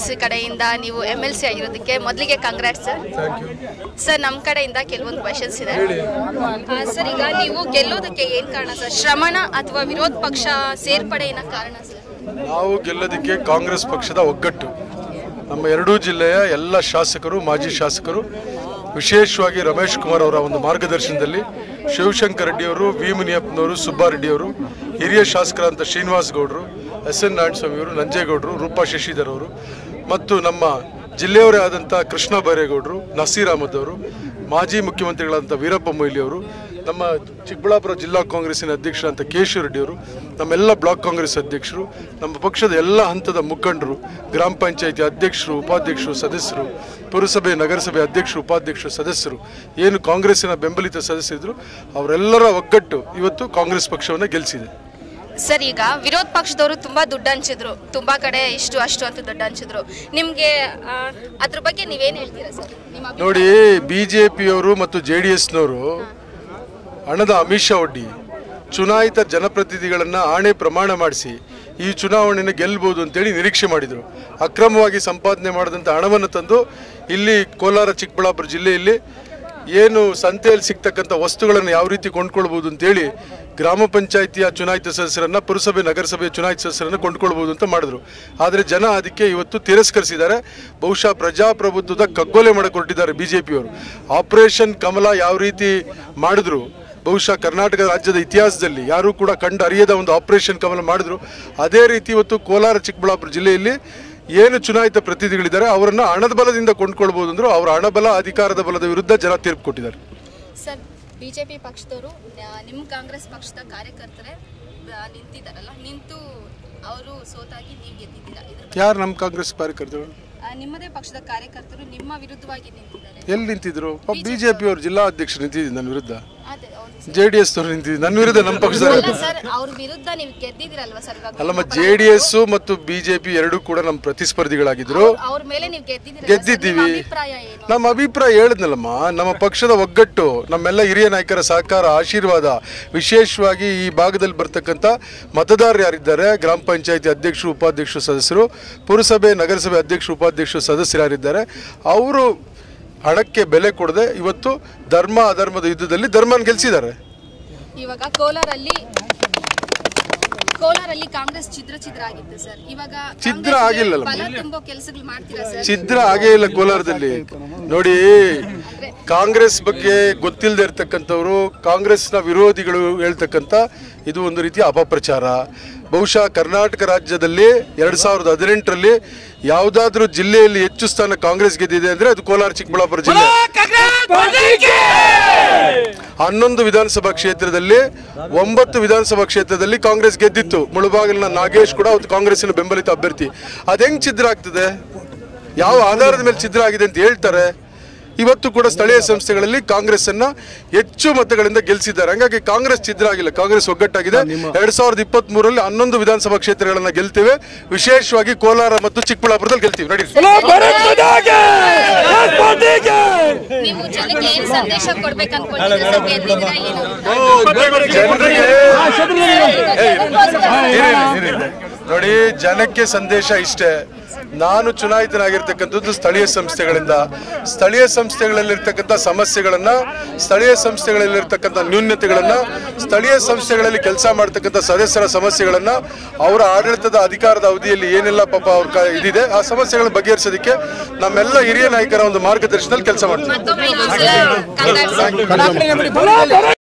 ಕಾಂಗ್ರೆಸ್ ಕಡೆಯಿಂದ ನೀವು M L C ಆಗಿರೋದಕ್ಕೆ ಮೊದಲಿಗೆ congrats sir thank you sir ನಮ್ಮ ಕಡೆಯಿಂದ ಕೆಲವೊಂದು ಕ್ವಶನ್ಸ್ ಇದೆ ಆ, ಸರ್ ಈಗ ನೀವು ಗೆಲ್ಲೋದಕ್ಕೆ ಏನು ಕಾರಣ ಸರ್ ಶ್ರಮಣ ಅಥವಾ ವಿರೋಧ ಪಕ್ಷ ಸೇರ್ಪಡೆ ಏನೋ ಕಾರಣ ಸರ್ ನಾವು ಗೆಲ್ಲೋದಕ್ಕೆ ಕಾಂಗ್ರೆಸ್ ಪಕ್ಷದ ಒಗ್ಗಟ್ಟು ನಮ್ಮ ಎರಡೂ ಜಿಲ್ಲೆಯ ಎಲ್ಲ ಶಾಸಕರು ಮಾಜಿ ಶಾಸಕರು ವಿಶೇಷವಾಗಿ ರಮೇಶ್ ಕುಮಾರ್ ಅವರ ಒಂದು ಮಾರ್ಗದರ್ಶನದಲ್ಲಿ ಶಿವಶಂಕರ್ ರೆಡ್ಡಿಯವರು ವಿ ಮುನಿಯಪ್ಪನವರು ಸುಬ್ಬಾರೆಡ್ಡಿಯವರು ಹಿರಿಯ ಶಾಸಕರಾದಂಥ ಶ್ರೀನಿವಾಸ್ ಗೌಡರು ಎಸ್ ಎನ್ ನಾರಾಯಣಸ್ವಾಮಿಯವರು ನಂಜೇಗೌಡರು ರೂಪಾ ಶಶಿಧರ್ ಅವರು ಮತ್ತು ನಮ್ಮ ಜಿಲ್ಲೆಯವರೇ ಆದಂಥ ಕೃಷ್ಣ ಬೈರೇಗೌಡರು ನಸೀರ್ ಅಹಮದ್ ಅವರು ಮಾಜಿ ಮುಖ್ಯಮಂತ್ರಿಗಳಾದಂಥ ವೀರಪ್ಪ ಮೊಯ್ಲಿ ಅವರು ನಮ್ಮ ಚಿಕ್ಕಬಳ್ಳಾಪುರ ಜಿಲ್ಲಾ ಕಾಂಗ್ರೆಸ್ಸಿನ ಅಧ್ಯಕ್ಷರಾದಂಥ ಕೇಶವ ರೆಡ್ಡಿ ಅವರು ನಮ್ಮೆಲ್ಲ ಬ್ಲಾಕ್ ಕಾಂಗ್ರೆಸ್ ಅಧ್ಯಕ್ಷರು ನಮ್ಮ ಪಕ್ಷದ ಎಲ್ಲ ಹಂತದ ಮುಖಂಡರು ಗ್ರಾಮ ಪಂಚಾಯಿತಿ ಅಧ್ಯಕ್ಷರು ಉಪಾಧ್ಯಕ್ಷರು ಸದಸ್ಯರು ಪುರಸಭೆ ನಗರಸಭೆ ಅಧ್ಯಕ್ಷರು ಉಪಾಧ್ಯಕ್ಷರು ಸದಸ್ಯರು ಏನು ಕಾಂಗ್ರೆಸ್ಸಿನ ಬೆಂಬಲಿತ ಸದಸ್ಯರಿದ್ರು ಅವರೆಲ್ಲರ ಒಗ್ಗಟ್ಟು ಇವತ್ತು ಕಾಂಗ್ರೆಸ್ ಪಕ್ಷವನ್ನು ಗೆಲ್ಲಿಸಿದೆ ಸರ್ ಈಗ ವಿರೋಧ ಪಕ್ಷದವರು ತುಂಬಾ ದುಡ್ಡು ಹಂಚಿದ್ರು ತುಂಬಾ ಕಡೆ ಇಷ್ಟು ಅಷ್ಟು ಅಂತ ದುಡ್ಡು ಹಂಚಿದ್ರು ನಿಮ್ಗೆ ಆ, ಅದ್ರ ಬಗ್ಗೆ ನೀವೇನ್ ಹೇಳ್ತೀರಾ ಸರ್ ನಿಮ್ಮ ಅಭಿಪ್ರಾಯ? ನೋಡಿ ಬಿ ಜೆ ಪಿಯವರು ಮತ್ತು ಜೆ ಡಿ ಎಸ್ನವರು ಹಣದ ಅಮಿಷ ಒಡ್ಡಿ ಚುನಾಯಿತ ಜನಪ್ರತಿನಿಧಿಗಳನ್ನು ಆಣೆ ಪ್ರಮಾಣ ಮಾಡಿಸಿ ಈ ಚುನಾವಣೆಯನ್ನು ಗೆಲ್ಬೋದು ಅಂತೇಳಿ ನಿರೀಕ್ಷೆ ಮಾಡಿದರು ಅಕ್ರಮವಾಗಿ ಸಂಪಾದನೆ ಮಾಡಿದಂಥ ಹಣವನ್ನು ತಂದು ಇಲ್ಲಿ ಕೋಲಾರ ಚಿಕ್ಕಬಳ್ಳಾಪುರ ಜಿಲ್ಲೆಯಲ್ಲಿ ಏನು ಸಂತೆಯಲ್ಲಿ ಸಿಗ್ತಕ್ಕಂಥ ವಸ್ತುಗಳನ್ನು ಯಾವ ರೀತಿ ಕೊಂಡ್ಕೊಳ್ಬೋದು ಅಂತೇಳಿ ಗ್ರಾಮ ಪಂಚಾಯಿತಿಯ ಚುನಾಯಿತ ಸದಸ್ಯರನ್ನ ಪುರಸಭೆ ನಗರಸಭೆಯ ಚುನಾಯಿತ ಸದಸ್ಯರನ್ನ ಕೊಂಡ್ಕೊಳ್ಬೋದು ಅಂತ ಮಾಡಿದ್ರು ಆದರೆ ಜನ ಅದಕ್ಕೆ ಇವತ್ತು ತಿರಸ್ಕರಿಸಿದ್ದಾರೆ ಬಹುಶಃ ಪ್ರಜಾಪ್ರಭುತ್ವದ ಕಗ್ಗೊಲೆ ಮಾಡಿಕೊಟ್ಟಿದ್ದಾರೆ ಬಿ ಜೆ ಪಿಯವರು ಆಪರೇಷನ್ ಕಮಲ ಯಾವ ರೀತಿ ಮಾಡಿದ್ರು ಬಹುಶಃ ಕರ್ನಾಟಕ ರಾಜ್ಯದ ಇತಿಹಾಸದಲ್ಲಿ ಯಾರೂ ಕೂಡ ಕಂಡು ಅರಿಯದ ಒಂದು ಆಪರೇಷನ್ ಕಮಲ ಮಾಡಿದ್ರು ಅದೇ ರೀತಿ ಇವತ್ತು ಕೋಲಾರ ಚಿಕ್ಕಬಳ್ಳಾಪುರ ಜಿಲ್ಲೆಯಲ್ಲಿ ಏನು ಚುನಾಯಿತ ಪ್ರತಿನಿಧಿಗಳಿದ್ದಾರೆ ಅವರನ್ನು ಹಣದ ಬಲದಿಂದ ಕೊಂಡ್ಕೊಳ್ಬೋದು ಅಂದ್ರು ಅವರ ಹಣಬಲ ಅಧಿಕಾರದ ಬಲದ ವಿರುದ್ಧ ಜನ ತೀರ್ಪು ಕೊಟ್ಟಿದ್ದಾರೆ ಸರ್ ಬಿಜೆಪಿ ಪಕ್ಷದವರು ನಿಮ್ಮ ಕಾಂಗ್ರೆಸ್ ಪಕ್ಷದ ಕಾರ್ಯಕರ್ತರೇ ಆ, ನಿಂತಿದ್ದಾರಲ್ಲ ನಿಂತು ಅವರು ಸೋತಾಗಿ ನೀವು ಗೆದ್ದಿದ್ದೀರಾ ಇದ್ರ ಬಗ್ಗೆ ಯಾರು ನಮ್ಮ ಕಾಂಗ್ರೆಸ್ ಕಾರ್ಯಕರ್ತರು ಆ, ನಿಮ್ಮದೇ ಪಕ್ಷದ ಕಾರ್ಯಕರ್ತರು ನಿಮ್ಮ ವಿರುದ್ಧವಾಗಿ ನಿಂತಿದ್ದಾರೆ ಎಲ್ಲಿ ನಿಂತಿದ್ರು ಬಿಜೆಪಿ ಅವರು ಜಿಲ್ಲಾ ಅಧ್ಯಕ್ಷರು ನಿಂತಿದ್ದು ನನ್ನ ವಿರುದ್ಧ ಅದೇ ಹೌದು ಸರ್. ಜೆ ಡಿ ಎಸ್ ಅವರು ನಿಂತಿದ್ದು ನನ್ನ ವಿರುದ್ಧ ನಮ್ಮ ಪಕ್ಷದ ಅಲ್ಲ ಸರ್ ಅವ್ರ ವಿರುದ್ಧ ನೀವು ಗೆದ್ದಿದ್ದೀರಲ್ವಾ ಸರ್ ಇವಾಗ ಅಲ್ಲಮ್ಮ ಜೆ ಡಿ ಎಸ್ ಮತ್ತು ಬಿಜೆಪಿ ಎರಡೂ ಕೂಡ ನಮ್ಮ ಪ್ರತಿಸ್ಪರ್ಧಿಗಳಾಗಿದ್ರು ಅವ್ರ ಮೇಲೆ ನೀವು ಗೆದ್ದಿದ್ದೀರಲ್ವಾ ಸರ್? ಗೆದ್ದಿದ್ದೀವಿ ನಿಮ್ಮ ಅಭಿಪ್ರಾಯ ಏನು ನಮ್ಮ ಅಭಿಪ್ರಾಯ ಹೇಳಿದ್ನಲ್ಲಮ್ಮ ನಮ್ಮ ಪಕ್ಷದ ಒಗ್ಗಟ್ಟು ನಮ್ಮೆಲ್ಲ ಹಿರಿಯ ನಾಯಕರ ಸಹಕಾರ ಆಶೀರ್ವಾದ ವಿಶೇಷವಾಗಿ ಈ ಭಾಗದಲ್ಲಿ ಬರ್ತಕ್ಕಂಥ ಮತದಾರರು ಯಾರಿದ್ದಾರೆ ಗ್ರಾಮ ಪಂಚಾಯತಿ ಅಧ್ಯಕ್ಷರು ಉಪಾಧ್ಯಕ್ಷರು ಸದಸ್ಯರು ಪುರಸಭೆ ನಗರಸಭೆ ಅಧ್ಯಕ್ಷರು ಉಪಾಧ್ಯಕ್ಷರು ಸದಸ್ಯರು ಯಾರಿದ್ದಾರೆ ಅವರು ಹಣಕ್ಕೆ ಬೆಲೆ ಕೊಡದೆ ಇವತ್ತು ಧರ್ಮ ಅಧರ್ಮದ ಯುದ್ಧದಲ್ಲಿ ಧರ್ಮನ ಗೆಲ್ಸಿದ್ದಾರೆ ಇವಾಗ ಕೋಲಾರಲ್ಲಿ ಕೋಲಾರಲ್ಲಿ ಕಾಂಗ್ರೆಸ್ ಚಿದ್ರ ಚಿದ್ರ ಆಗಿತ್ತು ಸರ್ ಇವಾಗ ಛಿದ್ರ ಕಾಂಗ್ರೆಸ್ಗೆ ಆಗಿಲ್ಲಲ್ಲಮ್ಮ. ಬಲ ತುಂಬೋ ಕೆಲಸಗಳು ಮಾಡ್ತೀರಾ ಸರ್ ಛಿದ್ರ ಆಗೇ ಇಲ್ಲ ಕೋಲಾರದಲ್ಲಿ ನೋಡಿ ಕಾಂಗ್ರೆಸ್ ಬಗ್ಗೆ ಗೊತ್ತಿಲ್ಲದೆ ಇರ್ತಕ್ಕಂಥವ್ರು ಕಾಂಗ್ರೆಸ್ನ ವಿರೋಧಿಗಳು ಹೇಳ್ತಕ್ಕಂಥ ಇದು ಒಂದು ರೀತಿಯ ಅಪಪ್ರಚಾರ ಬಹುಶಃ ಕರ್ನಾಟಕ ರಾಜ್ಯದಲ್ಲಿ ಎರಡ್ ಸಾವಿರದ ಹದಿನೆಂಟರಲ್ಲಿ ಯಾವುದಾದ್ರೂ ಜಿಲ್ಲೆಯಲ್ಲಿ ಹೆಚ್ಚು ಸ್ಥಾನ ಕಾಂಗ್ರೆಸ್ ಗೆದ್ದಿದೆ ಅಂದ್ರೆ ಅದು ಕೋಲಾರ ಚಿಕ್ಕಬಳ್ಳಾಪುರ ಜಿಲ್ಲೆ ಹನ್ನೊಂದು ವಿಧಾನಸಭಾ ಕ್ಷೇತ್ರದಲ್ಲಿ ಒಂಬತ್ತು ವಿಧಾನಸಭಾ ಕ್ಷೇತ್ರದಲ್ಲಿ ಕಾಂಗ್ರೆಸ್ ಗೆದ್ದಿತ್ತು ಮುಳುಬಾಗಿಲಿನ ನಾಗೇಶ್ ಕೂಡ ಅವತ್ತು ಕಾಂಗ್ರೆಸ್ಸಿನ ಬೆಂಬಲಿತ ಅಭ್ಯರ್ಥಿ ಅದ್ ಹೆಂಗ್ ಛಿದ್ರ ಆಗ್ತದೆ ಯಾವ ಆಧಾರದ ಮೇಲೆ ಛಿದ್ರ ಆಗಿದೆ ಅಂತ ಹೇಳ್ತಾರೆ ಇವತ್ತು ಕೂಡ ಸ್ಥಳೀಯ ಸಂಸ್ಥೆಗಳಲ್ಲಿ ಕಾಂಗ್ರೆಸ್ ಅನ್ನ ಹೆಚ್ಚು ಮತಗಳಿಂದ ಗೆಲ್ಸಿದ್ದಾರೆ ಹಂಗಾಗಿ ಕಾಂಗ್ರೆಸ್ ಛಿದ್ರ ಆಗಿಲ್ಲ ಕಾಂಗ್ರೆಸ್ ಒಗ್ಗಟ್ಟಾಗಿದೆ ಎರಡ್ ಸಾವಿರದ ಇಪ್ಪತ್ತ್ ಮೂರರಲ್ಲಿ ಹನ್ನೊಂದು ವಿಧಾನಸಭಾ ಕ್ಷೇತ್ರಗಳನ್ನ ಗೆಲ್ತೇವೆ ವಿಶೇಷವಾಗಿ ಕೋಲಾರ ಮತ್ತು ಚಿಕ್ಕಬಳ್ಳಾಪುರದಲ್ಲಿ ಗೆಲ್ತೀವಿ ನೋಡಿ ನೀವು ಜನಕ್ಕೆ ಏನ್ ಸಂದೇಶ ಕೊಡ್ಬೇಕು ಅನ್ಕೊಂಡಿದ್ದೀರಾ ಸರ್ ಗೆದ್ದಿದ್ದೀರಾ ಏನು ಜನರಿಗೆ ಇರಿ, ಇರಿ, ಇರಿ. ನೋಡಿ ಜನಕ್ಕೆ ಸಂದೇಶ ಇಷ್ಟೇ ನಾನು ಚುನಾಯಿತನಾಗಿರ್ತಕ್ಕಂಥದ್ದು ಸ್ಥಳೀಯ ಸಂಸ್ಥೆಗಳಿಂದ ಸ್ಥಳೀಯ ಸಂಸ್ಥೆಗಳಲ್ಲಿರ್ತಕ್ಕಂಥ ಸಮಸ್ಯೆಗಳನ್ನ ಸ್ಥಳೀಯ ಸಂಸ್ಥೆಗಳಲ್ಲಿರ್ತಕ್ಕಂಥ ನ್ಯೂನ್ಯತೆಗಳನ್ನ ಸ್ಥಳೀಯ ಸಂಸ್ಥೆಗಳಲ್ಲಿ ಕೆಲಸ ಮಾಡ್ತಕ್ಕಂಥ ಸದಸ್ಯರ ಸಮಸ್ಯೆಗಳನ್ನ ಅವರ ಆಡಳಿತದ ಅಧಿಕಾರದ ಅವಧಿಯಲ್ಲಿ ಏನೆಲ್ಲ ಪಾಪ ಅವ್ರ ಕ- ಇದಿದೆ ಆ ಸಮಸ್ಯೆಗಳನ್ನ ಬಗೆಹರಿಸೋದಕ್ಕೆ ನಮ್ಮೆಲ್ಲ ಹಿರಿಯ ನಾಯಕರ ಒಂದು ಮಾರ್ಗದರ್ಶನದಲ್ಲಿ ಕೆಲಸ ಮಾಡ್ತೀವಿ ಮತ್ತೊಮ್ಮೆ ಇನ್ನೊಂದ್ಸಲ congrats.